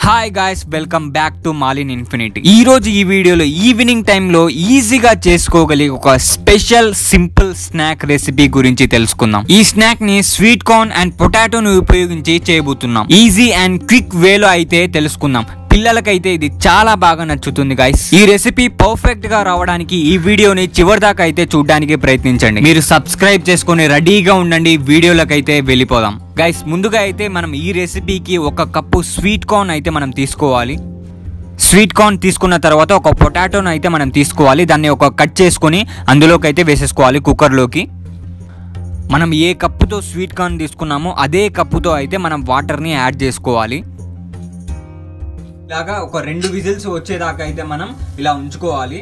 hi guys welcome back to Malin Infinity ఈ రోజు ఈ వీడియోలో ఈవినింగ్ టైంలో ఈజీగా చేసుకోగలిగే ఒక స్పెషల్ సింపుల్ స్నాక్ రెసిపీ గురించి తెలుసుకుందాం ఈ స్నాక్ ని స్వీట్ కార్న్ అండ్ పొటాటోను ఉపయోగించి చేయబోతున్నాం ఈజీ అండ్ క్విక్ వేలో అయితే తెలుసుకుందాం పిల్లలకైతే ఇది చాలా బాగా నచ్చుతుంది గైస్ ఈ రెసిపీ పర్ఫెక్ట్ గా రావడానికి ఈ వీడియోని చివరి దాకా అయితే చూడడానికి ప్రయత్నించండి మీరు సబ్స్క్రైబ్ చేసుకొని రెడీగా ఉండండి వీడియోలకైతే వెళ్ళిపోదాం గైస్ ముందుగా అయితే మనం ఈ రెసిపీకి ఒక కప్పు స్వీట్ కార్న్ అయితే మనం తీసుకోవాలి స్వీట్ కార్న్ తీసుకున్న తర్వాత ఒక పొటాటోను అయితే మనం తీసుకోవాలి దాన్ని ఒక కట్ చేసుకొని అందులోకి అయితే వేసేసుకోవాలి కుక్కర్లోకి మనం ఏ కప్పుతో స్వీట్ కార్న్ తీసుకున్నామో అదే కప్పుతో అయితే మనం వాటర్ని యాడ్ చేసుకోవాలి ఇలాగా ఒక రెండు విజిల్స్ వచ్చేదాకా అయితే మనం ఇలా ఉంచుకోవాలి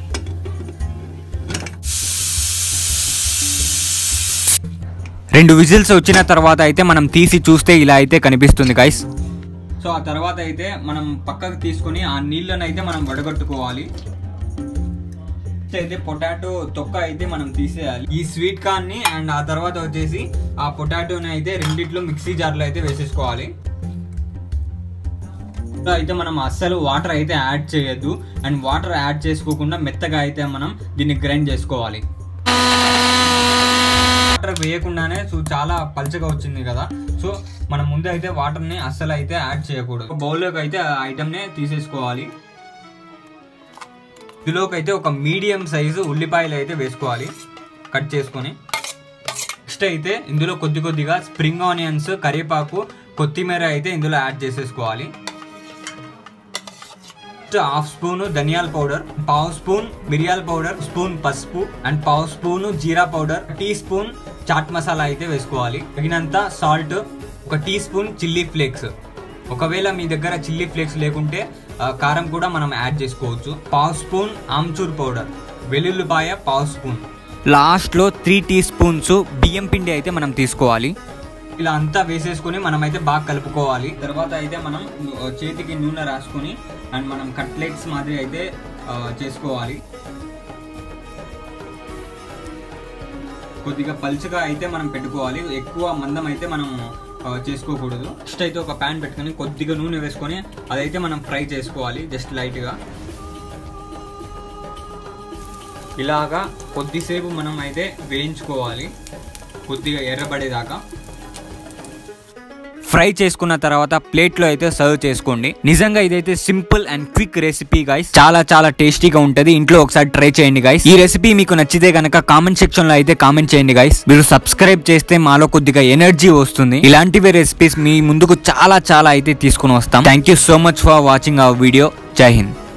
రెండు విజిల్స్ వచ్చిన తర్వాత అయితే మనం తీసి చూస్తే ఇలా అయితే కనిపిస్తుంది గైస్ సో ఆ తర్వాత అయితే మనం పక్కకు తీసుకొని ఆ నీళ్ళని అయితే మనం వడగట్టుకోవాలి అయితే పొటాటో తొక్క అయితే మనం తీసేయాలి ఈ స్వీట్ కార్న్ ని అండ్ ఆ తర్వాత వచ్చేసి ఆ పొటాటోని అయితే రెండిట్లో మిక్సీ జార్లో అయితే వేసేసుకోవాలి సో అయితే మనం అస్సలు వాటర్ అయితే యాడ్ చేయొద్దు అండ్ వాటర్ యాడ్ చేసుకోకుండా మెత్తగా అయితే మనం దీన్ని గ్రైండ్ చేసుకోవాలి వాటర్ వేయకుండానే సో చాలా పల్చగా వచ్చింది కదా సో మనం ముందు అయితే వాటర్ని అస్సలు అయితే యాడ్ చేయకూడదు బౌల్లోకి అయితే ఆ ఐటమ్నే తీసేసుకోవాలి ఇందులోకి అయితే ఒక మీడియం సైజు ఉల్లిపాయలు అయితే వేసుకోవాలి కట్ చేసుకొని నెక్స్ట్ అయితే ఇందులో కొద్ది కొద్దిగా స్ప్రింగ్ ఆనియన్స్ కరివేపాకు కొత్తిమీర అయితే ఇందులో యాడ్ చేసేసుకోవాలి హాఫ్ స్పూన్ ధనియాల పౌడర్ పావు స్పూన్ మిరియాల పౌడర్ స్పూన్ పసుపు అండ్ పావు స్పూన్ జీరా powder teaspoon chaat masala అయితే వేసుకోవాలి తగినంత సాల్ట్ ఒక టీ స్పూన్ చిల్లీ ఫ్లేక్స్ ఒకవేళ మీ దగ్గర చిల్లీ ఫ్లేక్స్ లేకుంటే ఆ, కారం కూడా మనం యాడ్ చేసుకోవచ్చు పావు స్పూన్ ఆమ్చూర్ పౌడర్ వెల్లుల్లిపాయ పావు స్పూన్ లాస్ట్లో త్రీ టీ స్పూన్స్ బియ్యం పిండి అయితే మనం తీసుకోవాలి ఇలా అంతా వేసేసుకొని మనం అయితే బాగా కలుపుకోవాలి తర్వాత అయితే మనం ఆ, చేతికి నూనె రాసుకొని అండ్ మనం కట్లెట్స్ మాదిరి అయితే ఆ, చేసుకోవాలి కొద్దిగా పలుచగా అయితే మనం పెట్టుకోవాలి ఎక్కువ మందం అయితే మనం ఆ, చేసుకోకూడదు ఫస్ట్ అయితే ఒక ప్యాన్ పెట్టుకొని కొద్దిగా నూనె వేసుకొని అదైతే మనం ఫ్రై చేసుకోవాలి జస్ట్ లైట్గా ఇలాగా కొద్దిసేపు మనం అయితే వేయించుకోవాలి కొద్దిగా ఎర్రబడేదాకా ఫ్రై చేసుకున్న తర్వాత ప్లేట్ లో అయితే సర్వ్ చేసుకోండి నిజంగా ఇదైతే simple and quick recipe guys చాలా చాలా టేస్టీగా ఉంటది ఇంట్లో ఒకసారి ట్రై చేయండి గైస్ ఈ రెసిపీ మీకు నచ్చితే గనక కామెంట్ సెక్షన్ లో అయితే కామెంట్ చేయండి గైస్ మీరు సబ్స్క్రైబ్ చేస్తే మాలో కొద్దిగా ఎనర్జీ వస్తుంది ఇలాంటివి రెసిపీస్ మీ ముందుకు చాలా చాలా అయితే తీసుకుని వస్తాం thank you so much for watching our video Jai Hind